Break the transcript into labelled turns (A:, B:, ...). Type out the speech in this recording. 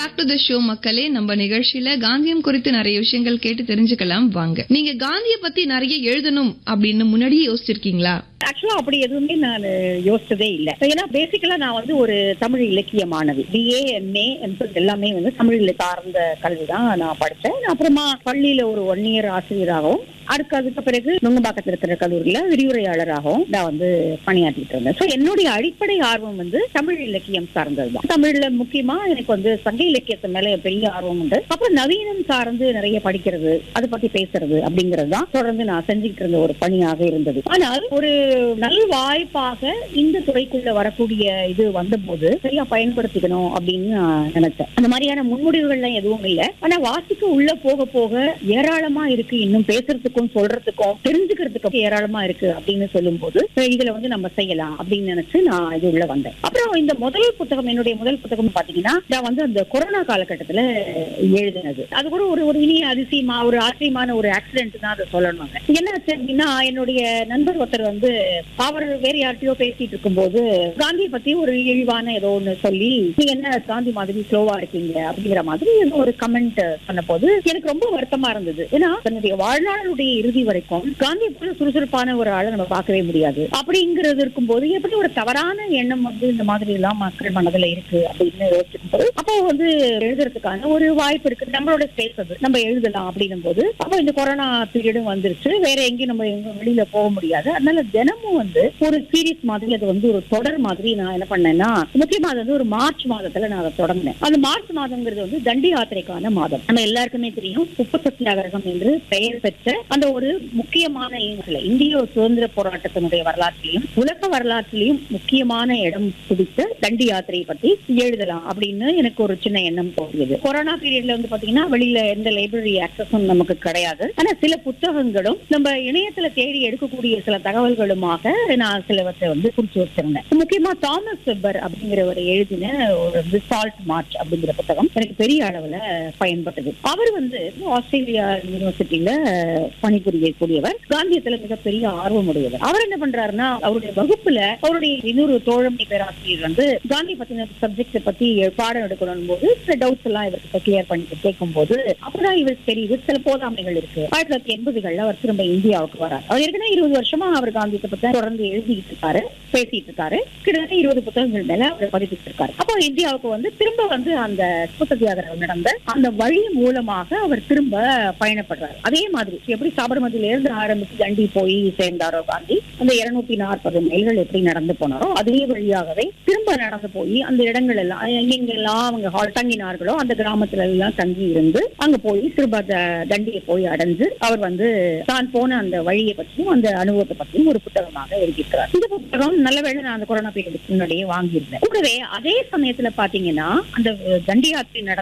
A: back to the show மக்களே நம்ம நிகழ்ச்சியில காந்தியம் குறித்து நிறைய விஷயங்கள் கேட்டு தெரிஞ்சுக்கலாம் வாங்க நீங்க காந்திய பத்தி நிறைய எழுதணும் அப்படின்னு முன்னாடியே யோசிச்சிருக்கீங்களா
B: ஆக்சுவலா அப்படி எதுவுமே நான் யோசிச்சதே இல்ல ஏன்னா பேசிக்கலா நான் வந்து ஒரு தமிழ் இலக்கிய மாணவி பிஏ எம்ஏ எம்ஃபில் எல்லாமே வந்து தமிழ்ல சார்ந்த கல்வி தான் நான் படிச்சேன் அப்புறமா பள்ளியில ஒரு ஒன் இயர் ஆசிரியராகவும் அதுக்கு அதுக்கு பிறகு நுங்கம்பாக்கத்தில் இருக்கிற கல்லூரியில விரிவுரையாளராகவும் நான் வந்து பணியாற்றிட்டு இருந்தேன் ஸோ என்னுடைய அடிப்படை ஆர்வம் வந்து தமிழ் இலக்கியம் சார்ந்ததுதான் தமிழ்ல முக்கியமா எனக்கு வந்து சங்க இலக்கியத்து மேல பெரிய ஆர்வம் உண்டு அப்புறம் நவீனம் சார்ந்து நிறைய படிக்கிறது அதை பத்தி பேசுறது அப்படிங்கிறது தான் தொடர்ந்து நான் செஞ்சுக்கிட்டு இருந்த ஒரு பணியாக இருந்தது ஆனால் ஒரு நல் வாய்ப்பாக இந்த துறைக்குள்ள வரக்கூடிய இது வந்தபோது சரியா பயன்படுத்திக்கணும் அப்படின்னு நான் நினைச்சேன் அந்த மாதிரியான முன்முடிவுகள்லாம் எதுவும் இல்லை ஆனா வாசிக்க உள்ள போக போக ஏராளமா இருக்கு இன்னும் பேசுறதுக்கும் சொல்றதுக்கும் தெரிஞ்சுக்கிறதுக்கும் ஏராளமா இருக்கு அப்படின்னு சொல்லும்போது அஹ் இதுல வந்து நம்ம செய்யலாம் அப்படின்னு நினைச்சு நான் இது உள்ள வந்தேன் அப்புறம் இந்த முதல் புத்தகம் என்னுடைய முதல் புத்தகம் பாத்தீங்கன்னா நான் வந்து அந்த கொரோனா காலகட்டத்துல எழுதினது அது கூட ஒரு ஒரு இனிய அதிசயமா ஒரு ஆச்சரியமான ஒரு ஆக்சிடென்ட் தான் அதை சொல்லணுங்க என்னாச்சு அப்படின்னா என்னுடைய நண்பர் ஒருத்தர் வந்து அவர் வேற யார்கிட்டயோ பேசிட்டு இருக்கும்போது காந்தியை பத்தி ஒரு இழிவான ஏதோ ஒண்ணு சொல்லி நீங்க என்ன காந்தி மாதிரி ஸ்லோவா இருக்கீங்க அப்படிங்கிற மாதிரி ஏதோ ஒரு கமெண்ட் சொன்ன போது எனக்கு ரொம்ப வருத்தமா இருந்தது ஏன்னா தன்னுடைய வாழ்நாளுடைய இறுதி வரைக்கும் காந்தி போல சுறுசுறுப்பான ஒரு ஆளை நம்ம பார்க்கவே முடியாது அப்படிங்கிறது இருக்கும்போது எப்படி ஒரு தவறான எண்ணம் வந்து இந்த மாதிரி எல்லாம் மக்கள் மனதுல இருக்கு அப்படின்னு யோசிக்கும்போது அப்போ வந்து எழுதுறதுக்கான ஒரு வாய்ப்பு இருக்கு நம்மளோட ஸ்பேஸ் அது நம்ம எழுதலாம் அப்படின்னும் போது அப்போ இந்த கொரோனா பீரியடும் வந்துருச்சு வேற எங்கேயும் நம்ம எங்க வெளியில போக முடியாது அதனால தினமும் வந்து ஒரு சீரீஸ் மாதிரி அது வந்து ஒரு தொடர் மாதிரி நான் என்ன பண்ணேன்னா முக்கியமா அது வந்து ஒரு மார்ச் மாதத்துல நான் அதை தொடங்கினேன் அந்த மார்ச் மாதம்ங்கிறது வந்து தண்டி யாத்திரைக்கான மாதம் நம்ம எல்லாருக்குமே தெரியும் உப்பு சத்தியாகிரகம் என்று பெயர் பெற்ற அந்த ஒரு முக்கியமான இயக்கத்துல இந்திய சுதந்திர போராட்டத்தினுடைய வரலாற்றிலையும் உலக வரலாற்றிலையும் முக்கியமான இடம் பிடித்த தண்டி யாத்திரையை பத்தி எழுதலாம் அப்படின்னு எனக்கு ஒரு சின்ன எண்ணம் தோன்றியது கொரோனா பீரியட்ல வந்து பாத்தீங்கன்னா வெளியில எந்த லைப்ரரி ஆக்சஸும் நமக்கு கிடையாது ஆனா சில புத்தகங்களும் நம்ம இணையத்துல தேடி எடுக்கக்கூடிய சில தகவல்களுமாக நான் சிலவற்றை வந்து குறிச்சு வச்சிருந்தேன் முக்கியமா தாமஸ் வெப்பர் அப்படிங்கிறவர் எழுதின ஒரு வந்து சால்ட் மார்ச் அப்படிங்கிற புத்தகம் எனக்கு பெரிய அளவுல பயன்பட்டது அவர் வந்து ஆஸ்திரேலியா யூனிவர்சிட்டியில பணிபுரியக்கூடியவர் காந்தியத்துல மிகப்பெரிய ஆர்வம் உடையவர் அவர் என்ன பண்றாருன்னா அவருடைய வகுப்புல அவருடைய இன்னொரு தோழமை பேராசிரியர் வந்து காந்தி பத்தின சப்ஜெக்ட் பத்தி பாடம் எடுக்கணும் போது சில டவுட்ஸ் எல்லாம் இவருக்கு கிளியர் பண்ணி கேட்கும் போது அப்பதான் இவருக்கு தெரியுது சில போதாமைகள் இருக்கு ஆயிரத்தி தொள்ளாயிரத்தி எண்பதுகள்ல அவர் திரும்ப இந்தியாவுக்கு வரார் அவர் ஏற்கனவே இருபது வருஷமா அவர் காந்தியத்தை பத்தி தொடர்ந்து எழுதிட்டு இருக்காரு பேசிட்டு இருக்காரு கிட்டத்தட்ட இருபது புத்தகங்கள் மேல அவர் பதிப்பிட்டு இருக்காரு அப்போ இந்தியாவுக்கு வந்து திரும்ப வந்து அந்த உப்பு சத்தியாகிரகம் நடந்த அந்த வழி மூலமாக அவர் திரும்ப பயணப்படுறாரு அதே மாதிரி எப்படி சாபர்மதியில இருந்து ஆரம்பிச்சு தண்டி போய் சேர்ந்தாரோ காந்தி அந்த இருநூத்தி நாற்பது மைல்கள் எப்படி நடந்து போனாரோ அதே வழியாகவே திரும்ப நடந்து போய் அந்த இடங்கள் எல்லாம் எங்கெல்லாம் அவங்க ஹால் தங்கினார்களோ அந்த கிராமத்துல எல்லாம் தங்கி இருந்து அங்க போய் திரும்ப த- தண்டியை போய் அடைஞ்சு அவர் வந்து தான் போன அந்த வழியை பற்றியும் அந்த அனுபவத்தை பற்றியும் ஒரு புத்தகமாக எழுதியிருக்கிறார் இந்த புத்தகம் நல்ல வேளை நான் அந்த கொரோனா பீரியடுக்கு முன்னாடியே வாங்கியிருந்தேன் கூடவே அதே சமயத்துல பாத்தீங்கன்னா அந்த தண்டி யாத்திரை நடந்த